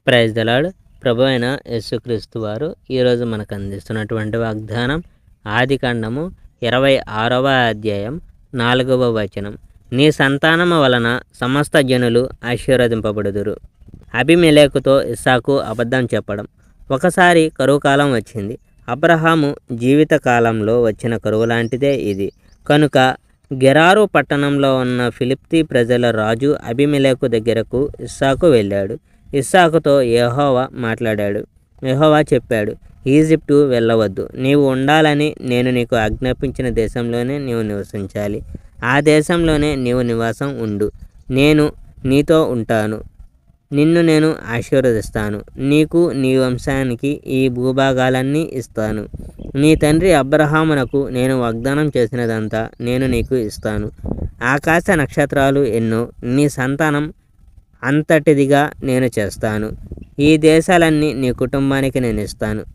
praise the Lord ప్రభు అయిన యేసుక్రీస్తు వారు ఈరోజు మనకు అందిస్తున్నటువంటి వాగ్దానం ఆది కాండము ఇరవై ఆరవ అధ్యాయం నాలుగవ వచనం నీ సంతానము వలన సమస్త జనులు ఆశీర్వదింపబడుదురు అభిమెలేకుతో ఇస్సాకు అబద్ధం చెప్పడం ఒకసారి కరువు కాలం వచ్చింది అబ్రహాము జీవిత కాలంలో వచ్చిన కరువు లాంటిదే ఇది కనుక గెరారు పట్టణంలో ఉన్న ఫిలిప్తీ ప్రజల రాజు అభిమెలేకు దగ్గరకు ఇస్సాకు వెళ్ళాడు ఇస్సాకుతో యెహోవా మాట్లాడాడు యెహోవా చెప్పాడు ఈజిప్టు వెళ్ళవద్దు నీవు ఉండాలని నేను నీకు ఆజ్ఞాపించిన దేశంలోనే నీవు నివసించాలి ఆ దేశంలోనే నీవు నివాసం ఉండు నేను నీతో ఉంటాను నిన్ను నేను ఆశీర్వదిస్తాను నీకు నీ వంశానికి ఈ భూభాగాలన్నీ ఇస్తాను నీ తండ్రి అబ్రహామునకు నేను వాగ్దానం చేసినదంతా నేను నీకు ఇస్తాను ఆకాశ నక్షత్రాలు ఎన్నో నీ సంతానం అంతటిదిగా నేను చేస్తాను ఈ దేశాలన్నీ నీ కుటుంబానికి నేను ఇస్తాను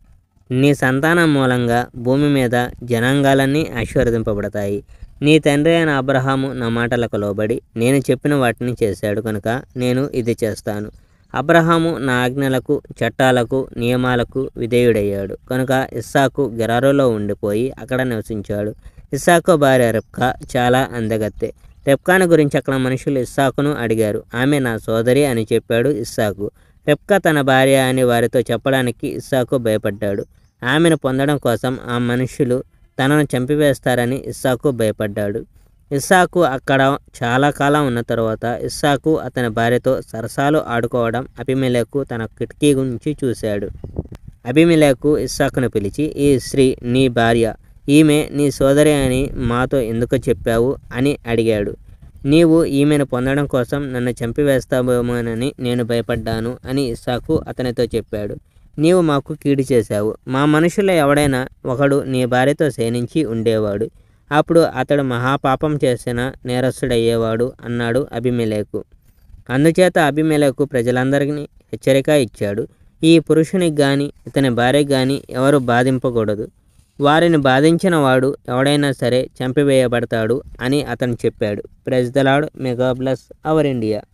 నీ సంతానం మూలంగా భూమి మీద జనాంగాలన్నీ ఆశీర్వదింపబడతాయి నీ తండ్రి అయిన అబ్రహాము నా మాటలకు లోబడి నేను చెప్పిన వాటిని చేశాడు కనుక నేను ఇది చేస్తాను అబ్రహాము నా ఆజ్ఞలకు చట్టాలకు నియమాలకు విధేయుడయ్యాడు కనుక ఇస్సాకు గెరారోలో ఉండిపోయి అక్కడ నివసించాడు ఇస్సాకు భార్య రెప్కా చాలా అందగత్తె రెప్కాను గురించి అక్కడ మనుషులు ఇస్సాకును అడిగారు ఆమె నా సోదరి అని చెప్పాడు ఇస్సాకు రెప్కా తన భార్య అని వారితో చెప్పడానికి ఇస్సాకు భయపడ్డాడు ఆమెను పొందడం కోసం ఆ మనుషులు తనను చంపివేస్తారని ఇస్సాకు భయపడ్డాడు ఇస్సాకు అక్కడ చాలా కాలం ఉన్న తర్వాత ఇస్సాకు అతని భార్యతో సరసాలు ఆడుకోవడం అభిమెలకు తన కిటికీ గురించి చూశాడు అభిమెలకు ఇస్సాకును పిలిచి ఈ స్త్రీ నీ భార్య ఈమె నీ సోదరి అని మాతో ఎందుకు చెప్పావు అని అడిగాడు నీవు ఈమెను పొందడం కోసం నన్ను చంపివేస్తావేమోనని నేను భయపడ్డాను అని ఇస్సాకు అతనితో చెప్పాడు నీవు మాకు కీడు చేశావు మా మనుషుల్లో ఎవడైనా ఒకడు నీ భార్యతో శయనించి ఉండేవాడు అప్పుడు అతడు మహాపాపం చేసిన నేరస్తుడయ్యేవాడు అన్నాడు అభిమెలేకు అందుచేత అభిమెలేకు ప్రజలందరికీ హెచ్చరిక ఇచ్చాడు ఈ పురుషునికి గాని ఇతని భార్యకి గాని ఎవరు బాధింపకూడదు వారిని బాధించిన వాడు ఎవడైనా సరే చంపివేయబడతాడు అని అతను చెప్పాడు ప్రెజ్ దలాడ్ మెగా ప్లస్ అవర్ ఇండియా